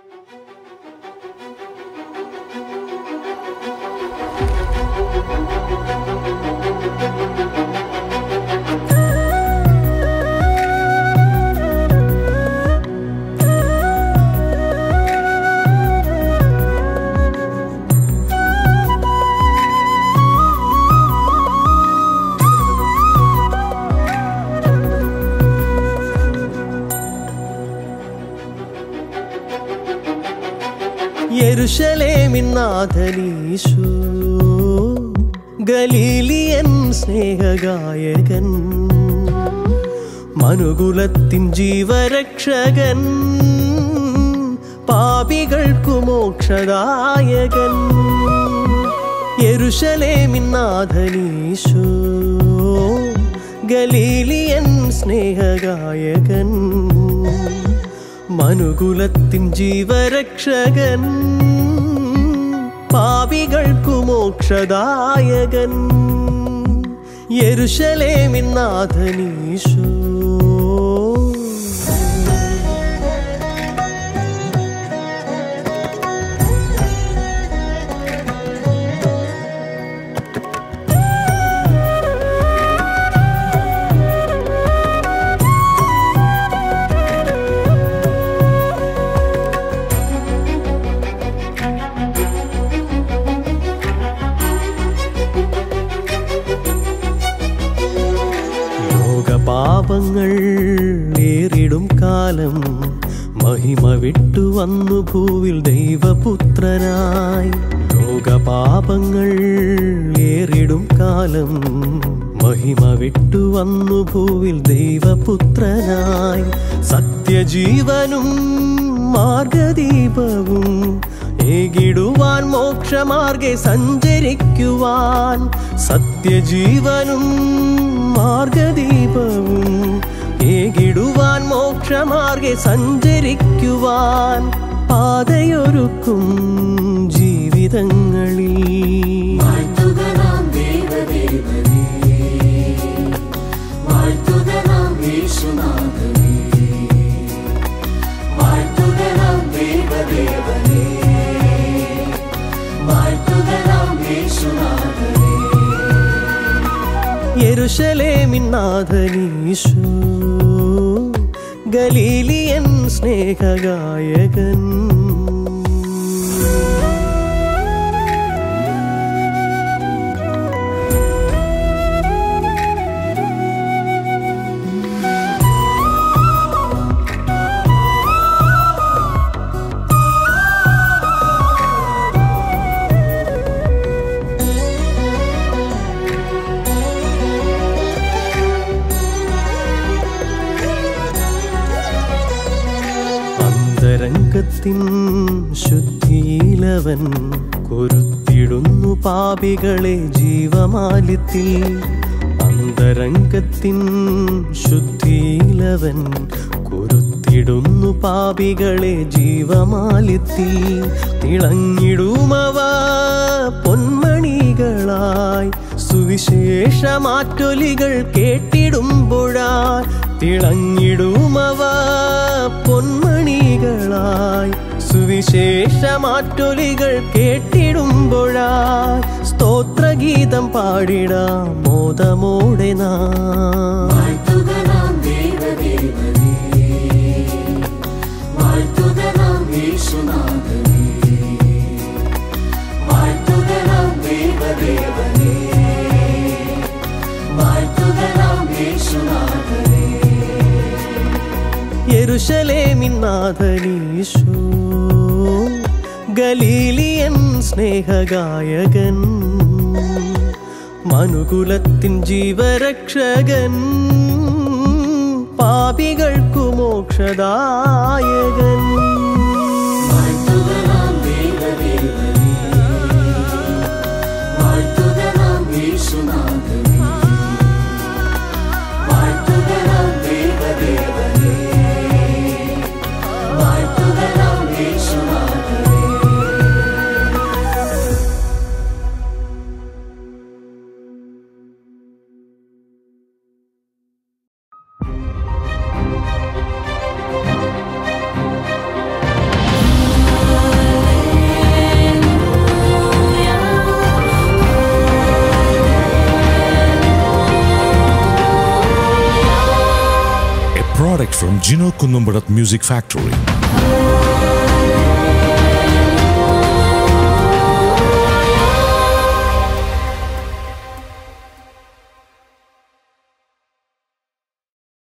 യെരുഷലേമിന്നാഥനീശു Galilean സ്നേഹഗായകൻ മനുകുലത്തിൻ ജീവരക്ഷകൻ പാപികൾക്കു മോക്ഷദായകൻ യെരുഷലേമിന്നാഥനീശു Galilean സ്നേഹഗായകൻ മനുകുലത്തിൻ ജീവരക്ഷകൻ പാപികൾക്കു മോക്ഷദായകൻ യെരുഷലേമിന്നാഥനീശോ ലോകപാപങ്ങൾ ഏറിടും കാലം മഹിമ വിട്ടു വന്നു ഭൂവിൽ ദൈവപുത്രനായി ലോകപാപങ്ങൾ ഏറിടും കാലം മഹിമ വിട്ടു വന്നു ഭൂവിൽ ദൈവപുത്രനായി സത്യജീവനും മാർഗദീപവും ഏകിടുവാൻ മോക്ഷമാർഗെ സഞ്ചരിക്കുവാൻ സത്യജീവനും മാർഗദീപവും ഏകിടുവാൻ മോക്ഷമാർഗെ സഞ്ചരിക്കുവാൻ പാതയൊരുക്കും ജീവിതങ്ങളിൽ വാഴ്ത്തുക നാം ദേവദേവനേ വാഴ്ത്തുക നാം യേശുനാഥനേ വാഴ്ത്തുക നാം ദേവദേവനേ വാഴ്ത്തുക നാം യേശുനാഥനേ യെരുഷലേമിന്നാഥനീശു ഗലീലിയൻ സ്നേഹഗായകൻ അന്തരംഗത്തിൻ ശുദ്ധിയിലവൻ കൊരുത്തിടുന്നു പാപികളെ ജീവമാലിത്തിൽ അന്തരംഗത്തിൻ ശുദ്ധിയിലവൻ കൊരുത്തിടുന്നു പാപികളെ ജീവമാലിത്തിൽ തിളങ്ങിടുമവ പൊന്മണികളായി സുവിശേഷമാറ്റൊലികൾ കേട്ടിടുമ്പോഴായി തിളങ്ങിടുമവ പൊന്മണികളായി സുവിശേഷമാറ്റൊലികൾ കേട്ടിടുമ്പോഴായി സ്തോത്രഗീതം പാടിടാം മോദമോടെ നാം വാഴ്ത്തുക നാം ദേവദേവനേ വാഴ്ത്തുക നാം യേശുനാഥനേ വാഴ്ത്തുക നാം ദേവദേവനേ വാഴ്ത്തുക നാം യേശുനാഥനേ യെരുഷലേമിന്നാഥനീശോ ഗലീലിയൻ സ്നേഹഗായകൻ മനുകുലത്തിൻ ജീവരക്ഷകൻ പാപികൾക്കു മോക്ഷദായകൻ വാഴ്ത്തുക നാം ദേവദേവനേ വാഴ്ത്തുക നാം യേശുനാഥനേ വാഴ്ത്തുക നാം ദേവദേവനേ വാഴ്ത്തുക നാം യേശുനാഥനേ യേരുഷലേമിന്നാഥനീശോ from Gino Kunumbarat Music Factory.